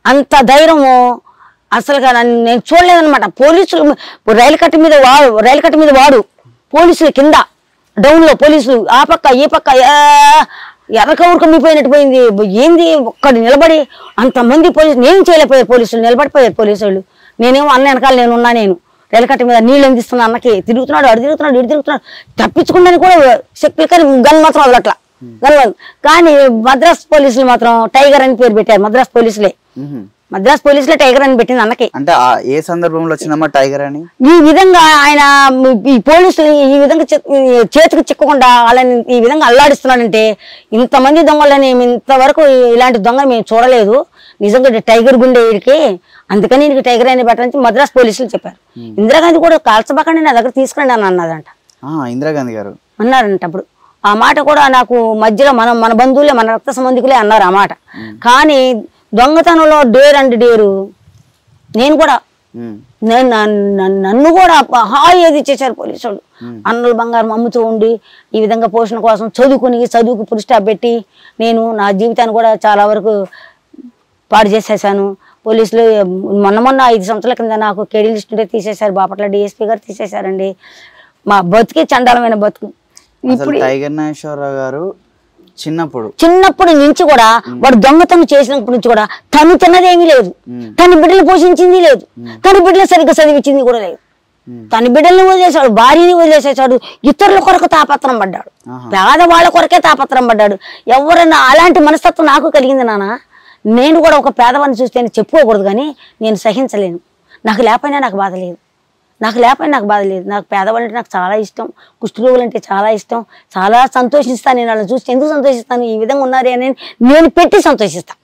అంత ధైర్యము అసలుగా నన్ను నేను చూడలేదన్నమాట పోలీసులు రైలు కట్ట మీద వాడు రైలు కట్ట మీద వాడు పోలీసులు కింద డౌన్ లో పోలీసులు ఆ పక్క ఈ పక్క ఎర్రక ఊరుకమ్మిపోయినట్టు పోయింది ఏంది ఒక్కడు నిలబడి అంతమంది పోలీసు నేను చేయలేకపోయారు పోలీసులు నిలబడిపోయారు పోలీసులు నేనేమో అన్న వెనకాల నేను ఉన్నా నేను రైలు కట్ట మీద నీళ్ళు అందిస్తున్నా అన్నకి తిరుగుతున్నాడు అడు తిరుగుతున్నాడు ఇటు తిరుగుతున్నాడు తప్పించుకుంటాను కూడా శక్తి కానీ గన్ మాత్రం వదలట్లా గన్ వదల కానీ మద్రాస్ పోలీసులు మాత్రం టైగర్ అని పేరు పెట్టారు మద్రాస్ పోలీసులే మ్మ్. మద్రాస్ పోలీసులే టైగర్ అని పెట్టింది అన్నకి అంటే ఆ ఏ సందర్భంలో వచ్చిందమ్మా టైగర్ అని ఈ విధంగా ఆయన ఈ పోలీసులు ఈ విధంగా చి- చేతికి చిక్కకుండా వాళ్ళని ఈ విధంగా అల్లాడిస్తున్నాడంటే ఇంతమంది దొంగలని మేము ఇంతవరకు ఇలాంటి దొంగ మేము చూడలేదు నిజంగా ఇది టైగర్ గుండె వీడికి అందుకని నీకు టైగర్ అని పెట్టాలని మద్రాస్ పోలీసులు చెప్పారు ఇందిరాగాంధీ కూడా కాల్చబాకండి నా దగ్గర తీసుకురండి అని అన్నదంట ఆ, ఇందిరాగాంధీ గారు అన్నారంట అప్పుడు ఆ మాట కూడా నాకు మధ్యలో మన మన బంధువులే మన రక్త సంబంధికులే అన్నారు ఆ మాట కానీ దొంగతనంలో డేర్ అండ్ డేరు నేను కూడా మ్మ్. నేను నన్ను- నన్ను- నన్ను కూడా హాయి ఏది చేశారు పోలీసు వాళ్ళు అన్నుల బంగారం అమ్ముతూ ఉండి ఈ విధంగా పోషణ కోసం చదువుకుని చదువుకు పురి స్టాప్ పెట్టి నేను నా జీవితాన్ని కూడా చాలా వరకు పాడు చేసేసాను పోలీసులు మొన్న మొన్న ఐదు సంవత్సరాల కింద నాకు కేడీ లిస్ట్ ఉంటే తీసేశారు బాపట్ల డిఎస్పీ గారు తీసేశారండి మా బతుకే చండాలమైన బతుకు అసలు ఇప్పుడు టైగర్ నాగేశ్వరరావు గారు చిన్నప్పుడు చిన్నప్పటి నుంచి కూడా వాడు దొంగతనం చేసినప్పటి నుంచి కూడా తను తిన్నదేమీ లేదు తన బిడ్డలు పోషించింది లేదు తన బిడ్డలు సరిగ్గా చదివించింది కూడా లేదు మ్మ్. తన బిడ్డల్ని వదిలేశాడు భార్యని వదిలేసేసాడు ఇతరుల కొరకు తాపత్రం పడ్డాడు ఆహా. పేదవాళ్ళ కొరకే తాపత్రం పడ్డాడు ఎవరైనా అలాంటి మనస్తత్వం నాకు కలిగింది నాన్న నేను కూడా ఒక పేదవాడిని చూస్తే నేను చెప్పుకోకూడదు కానీ నేను సహించలేను నాకు లేకపోయినా నాకు బాధ లేదు నాకు లేకపోయినా నాకు బాధ లేదు నాకు పేదవాళ్ళు అంటే నాకు చాలా ఇష్టం కుష్ఠరోగులు అంటే చాలా ఇష్టం చాలా సంతోషిస్తాను నేను వాళ్ళని చూస్తే ఎందుకు సంతోషిస్తాను ఈ విధంగా ఉన్నారే అని నేను పెట్టి సంతోషిస్తాను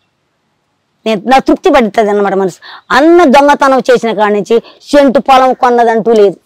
నేను నా తృప్తి పడుతుంది అన్నమాట మనసు అన్న దొంగతనం చేసిన కాడి నుంచి సెంటు పొలం కొన్నదంటూ లేదు